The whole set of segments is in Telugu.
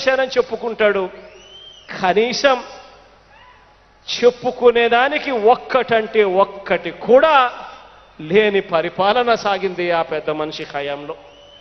చేశానని చెప్పుకుంటాడు కనీసం చెప్పుకునేదానికి ఒక్కటంటే ఒక్కటి కూడా లేని పరిపాలన సాగింది ఆ పెద్ద మనిషి హయాంలో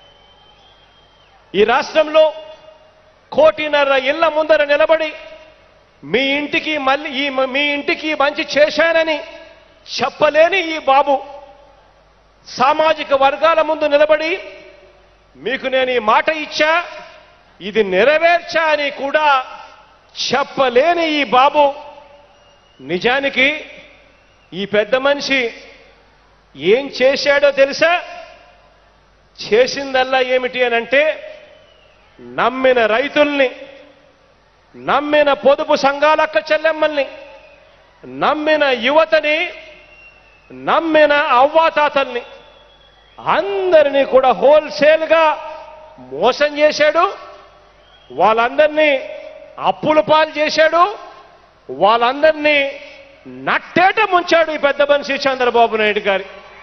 ఈ రాష్ట్రంలో కోటిన్నర ఇళ్ల ముందర నిలబడి మీ ఇంటికి మళ్ళీ ఈ మీ ఇంటికి మంచి చేశానని చెప్పలేని ఈ బాబు సామాజిక వర్గాల ముందు నిలబడి మీకు నేను ఈ మాట ఇచ్చా ఇది నెరవేర్చా అని కూడా చెప్పలేని ఈ బాబు నిజానికి ఈ పెద్ద మనిషి ఏం చేశాడో తెలుసా చేసిందల్లా ఏమిటి అని అంటే నమ్మిన రైతుల్ని నమ్మిన పొదుపు సంఘాలక్క చెల్లెమ్మల్ని నమ్మిన యువతని నమ్మిన అవ్వాతాతల్ని అందరినీ కూడా హోల్సేల్గా మోసం చేశాడు వాళ్ళందరినీ అప్పుల పాలు చేశాడు వాళ్ళందరినీ నట్టేట ముంచాడు ఈ పెద్ద మనిషి చంద్రబాబు నాయుడు గారి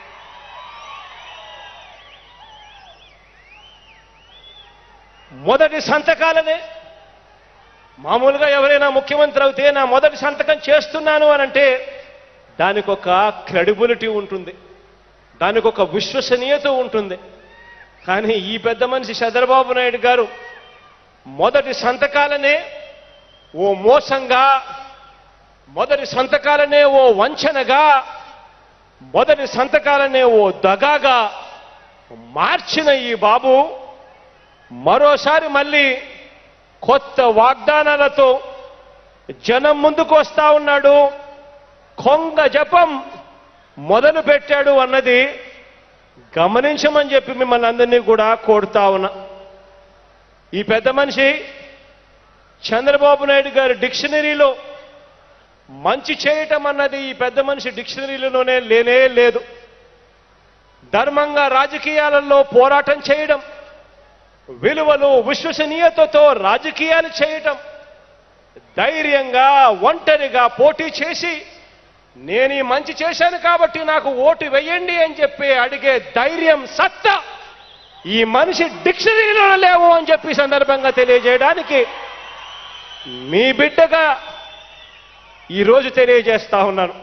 మొదటి సంతకాలనే మామూలుగా ఎవరైనా ముఖ్యమంత్రి అవుతే నా మొదటి సంతకం చేస్తున్నాను అని అంటే దానికి ఒక క్రెడిబిలిటీ ఉంటుంది దానికి ఒక విశ్వసనీయత ఉంటుంది కానీ ఈ పెద్ద మనిషి చంద్రబాబు నాయుడు గారు మొదటి సంతకాలనే ఓ మోసంగా మొదటి సంతకాలనే ఓ వంచనగా మొదటి సంతకాలనే ఓ దగాగా మార్చిన ఈ బాబు మరోసారి మళ్ళీ కొత్త వాగ్దానాలతో జనం ముందుకు వస్తా ఉన్నాడు కొంగ జపం మొదలు పెట్టాడు అన్నది గమనించమని చెప్పి మిమ్మల్ని అందరినీ కూడా కోరుతా ఉన్నా ఈ పెద్ద మనిషి చంద్రబాబు నాయుడు గారి డిక్షనరీలో మంచి చేయటం అన్నది ఈ పెద్ద మనిషి డిక్షనరీలోనే లేనే లేదు ధర్మంగా రాజకీయాలలో పోరాటం చేయడం విలువలు విశ్వసనీయతతో రాజకీయాలు చేయటం ధైర్యంగా ఒంటరిగా పోటీ చేసి నేను ఈ మంచి చేశాను కాబట్టి నాకు ఓటు వెయ్యండి అని చెప్పి అడిగే ధైర్యం సత్తా ఈ మనిషి డిక్షనరీలో లేవు అని చెప్పి ఈ సందర్భంగా తెలియజేయడానికి మీ బిడ్డగా ఈరోజు తెలియజేస్తా ఉన్నాను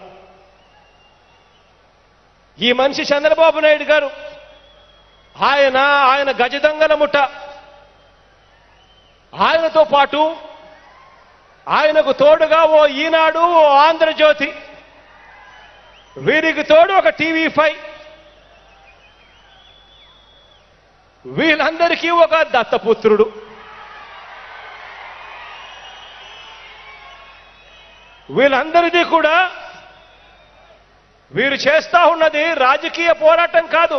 ఈ మనిషి చంద్రబాబు నాయుడు గారు ఆయన ఆయన గజదంగల ముఠ ఆయనతో పాటు ఆయనకు తోడుగా ఓ ఈనాడు ఓ ఆంధ్రజ్యోతి వీరికి తోడు ఒక టీవీ ఫైవ్ వీళ్ళందరికీ ఒక దత్తపుత్రుడు వీళ్ళందరిది కూడా వీరు చేస్తా ఉన్నది రాజకీయ పోరాటం కాదు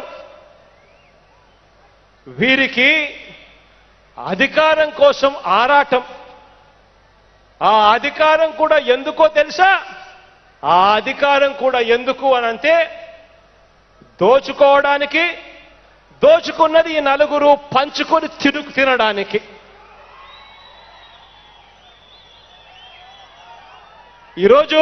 వీరికి అధికారం కోసం ఆరాటం ఆ అధికారం కూడా ఎందుకో తెలుసా ఆ అధికారం కూడా ఎందుకు అని అంటే దోచుకోవడానికి దోచుకున్నది ఈ నలుగురు పంచుకొని తిరుగు తినడానికి ఈరోజు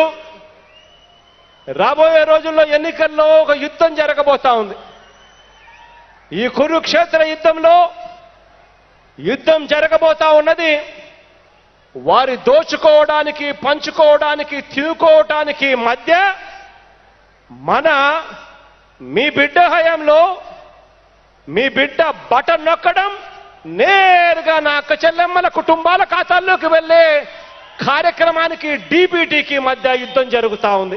రాబోయే రోజుల్లో ఎన్నికల్లో ఒక యుద్ధం జరగబోతా ఉంది ఈ కురుక్షేత్ర యుద్ధంలో యుద్ధం జరగబోతా ఉన్నది వారి దోచుకోవడానికి పంచుకోవడానికి తినుకోవడానికి మధ్య మన మీ బిడ్డ హయాంలో మీ బిడ్డ బటన్ నొక్కడం నేరుగా నా అక్క చెల్లెమ్మల కుటుంబాల ఖాతాల్లోకి వెళ్ళే కార్యక్రమానికి డీబీటీకి మధ్య యుద్ధం జరుగుతా ఉంది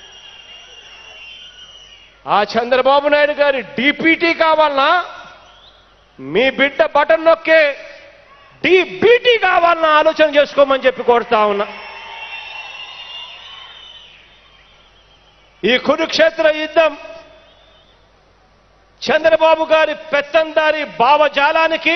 ఆ చంద్రబాబు నాయుడు గారి డిపిటీ కావాలనా మీ బిడ్డ బటన్ నొక్కే డిబిటీ కావాలన్నా ఆలోచన చేసుకోమని చెప్పి కోరుతా ఉన్నా ఈ కురుక్షేత్ర యుద్ధం చంద్రబాబు గారి పెత్తందారి భావజాలానికి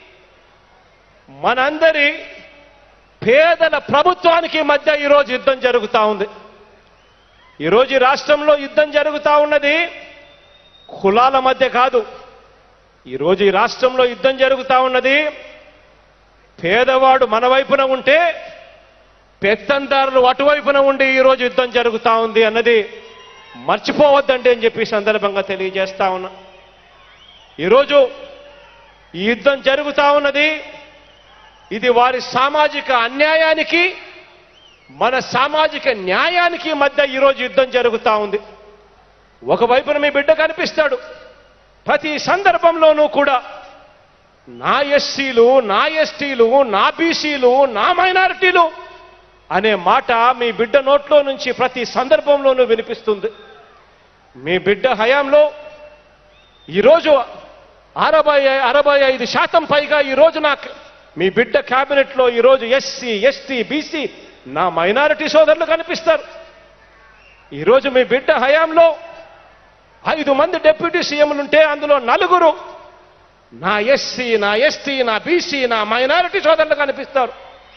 మనందరి పేదల ప్రభుత్వానికి మధ్య ఈరోజు యుద్ధం జరుగుతా ఉంది ఈరోజు ఈ రాష్ట్రంలో యుద్ధం జరుగుతా ఉన్నది కులాల మధ్య కాదు ఈరోజు ఈ రాష్ట్రంలో యుద్ధం జరుగుతా ఉన్నది పేదవాడు మన వైపున ఉంటే పెత్తందారులు అటువైపున ఉండి ఈరోజు యుద్ధం జరుగుతా ఉంది అన్నది మర్చిపోవద్దండి అని చెప్పి ఈ సందర్భంగా తెలియజేస్తా ఉన్నా ఈరోజు ఈ యుద్ధం జరుగుతా ఉన్నది ఇది వారి సామాజిక అన్యాయానికి మన సామాజిక న్యాయానికి మధ్య ఈరోజు యుద్ధం జరుగుతూ ఉంది ఒకవైపున మీ బిడ్డ కనిపిస్తాడు ప్రతి సందర్భంలోనూ కూడా నా ఎస్సీలు నా ఎస్టీలు నా బీసీలు నా మైనారిటీలు అనే మాట మీ బిడ్డ నోట్లో నుంచి ప్రతి సందర్భంలోనూ వినిపిస్తుంది మీ బిడ్డ హయాంలో ఈరోజు అరవై అరవై ఐదు శాతం పైగా ఈరోజు నాకు మీ బిడ్డ క్యాబినెట్లో ఈరోజు ఎస్సీ ఎస్టీ బీసీ నా మైనారిటీ సోదరులు కనిపిస్తారు ఈరోజు మీ బిడ్డ హయాంలో ఐదు మంది డిప్యూటీ సీఎంలుంటే అందులో నలుగురు నా ఎస్సీ నా ఎస్టీ నా బీసీ నా మైనారిటీ సోదరులు కనిపిస్తారు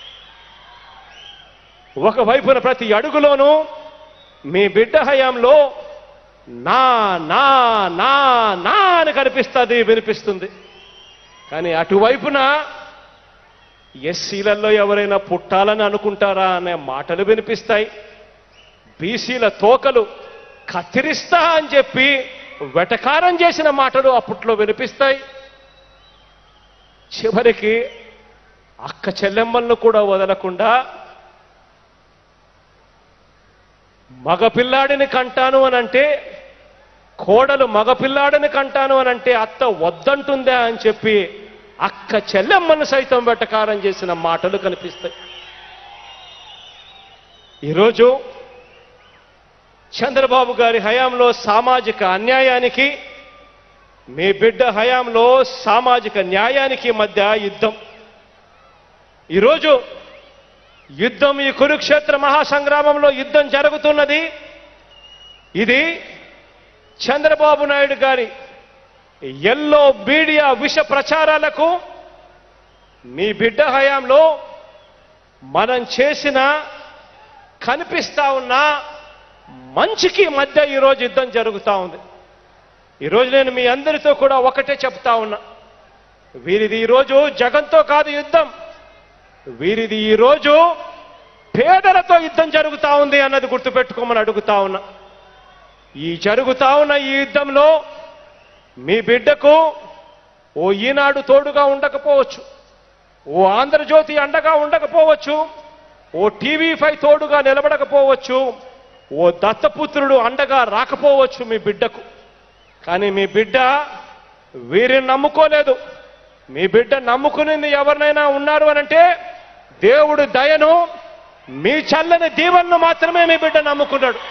ఒకవైపున ప్రతి అడుగులోనూ మీ బిడ్డ హయాంలో నా నా నా నా అని కనిపిస్తుంది వినిపిస్తుంది కానీ అటువైపున ఎస్సీలలో ఎవరైనా పుట్టాలని అనుకుంటారా అనే మాటలు వినిపిస్తాయి బీసీల తోకలు కత్తిరిస్తా అని చెప్పి వెటకారం చేసిన మాటలు అప్పట్లో వినిపిస్తాయి చివరికి అక్క చెల్లెమ్మలను కూడా వదలకుండా మగపిల్లాడిని కంటాను అని అంటే కోడలు మగపిల్లాడిని కంటాను అని అంటే అత్త వద్దంటుందా అని చెప్పి అక్క చెల్లెమ్మను సైతం వెటకారం చేసిన మాటలు కనిపిస్తాయి ఈరోజు చంద్రబాబు గారి హయాంలో సామాజిక అన్యాయానికి మీ బిడ్డ హయాంలో సామాజిక న్యాయానికి మధ్య యుద్ధం ఈరోజు యుద్ధం ఈ కురుక్షేత్ర మహాసంగ్రామంలో యుద్ధం జరుగుతున్నది ఇది చంద్రబాబు నాయుడు గారి ఎల్లో మీడియా విష ప్రచారాలకు మీ బిడ్డ హయాంలో మనం చేసిన కనిపిస్తా ఉన్న మంచికి మధ్య ఈరోజు యుద్ధం జరుగుతూ ఉంది ఈరోజు నేను మీ అందరితో కూడా ఒకటే చెప్తా ఉన్నా వీరిది ఈరోజు జగంతో కాదు యుద్ధం వీరిది ఈరోజు పేదలతో యుద్ధం జరుగుతా ఉంది అన్నది గుర్తుపెట్టుకోమని అడుగుతా ఉన్నా ఈ జరుగుతా ఉన్న ఈ యుద్ధంలో మీ బిడ్డకు ఓ ఈనాడు తోడుగా ఉండకపోవచ్చు ఓ ఆంధ్రజ్యోతి అండగా ఉండకపోవచ్చు ఓ టీవీ ఫైవ్ తోడుగా నిలబడకపోవచ్చు ఓ దత్తపుత్రుడు అండగా రాకపోవచ్చు మీ బిడ్డకు కానీ మీ బిడ్డ వీరిని నమ్ముకోలేదు మీ బిడ్డ నమ్ముకునింది ఎవరినైనా ఉన్నారు అనంటే దేవుడు దయను మీ చల్లని దీవెనను మాత్రమే మీ బిడ్డ నమ్ముకున్నాడు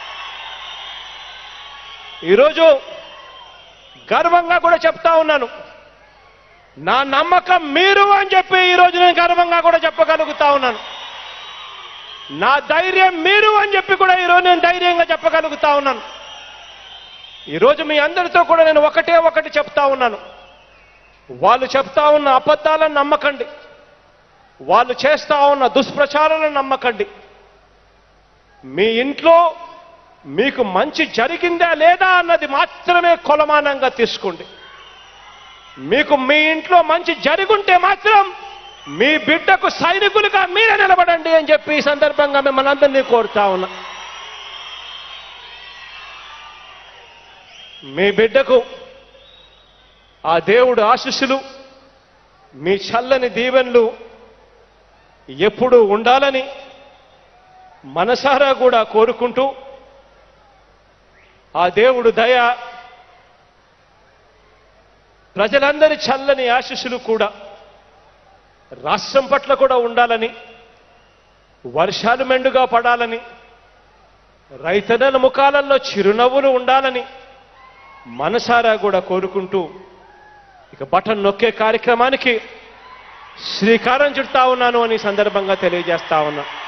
ఈరోజు గర్వంగా కూడా చెప్తా ఉన్నాను నా నమ్మకం మీరు అని చెప్పి ఈరోజు నేను గర్వంగా కూడా చెప్పగలుగుతా ఉన్నాను నా ధైర్యం మీరు అని చెప్పి కూడా ఈరోజు నేను ధైర్యంగా చెప్పగలుగుతా ఉన్నాను ఈరోజు మీ అందరితో కూడా నేను ఒకటే ఒకటి చెప్తా ఉన్నాను వాళ్ళు చెప్తా ఉన్న అబద్ధాలను నమ్మకండి వాళ్ళు చేస్తా ఉన్న దుష్ప్రచారాలను నమ్మకండి మీ ఇంట్లో మీకు మంచి జరిగిందా లేదా అన్నది మాత్రమే కొలమానంగా తీసుకోండి మీకు మీ ఇంట్లో మంచి జరుగుంటే మాత్రం మీ బిడ్డకు సైనికులుగా మీరే నిలబడండి అని చెప్పి ఈ సందర్భంగా మిమ్మల్ని అందరినీ కోరుతా ఉన్నా మీ బిడ్డకు ఆ దేవుడు ఆశీస్సులు మీ చల్లని దీవెనలు ఎప్పుడు ఉండాలని మనసారా కూడా కోరుకుంటూ ఆ దేవుడు దయ ప్రజలందరి చల్లని ఆశీస్సులు కూడా రాష్ట్రం పట్ల కూడా ఉండాలని వర్షాలు మెండుగా పడాలని రైతన్నల ముఖాలలో చిరునవ్వులు ఉండాలని మనసారా కూడా కోరుకుంటూ ఇక బటన్ నొక్కే కార్యక్రమానికి శ్రీకారం చుడతా ఉన్నాను అని ఈ సందర్భంగా తెలియజేస్తా ఉన్నా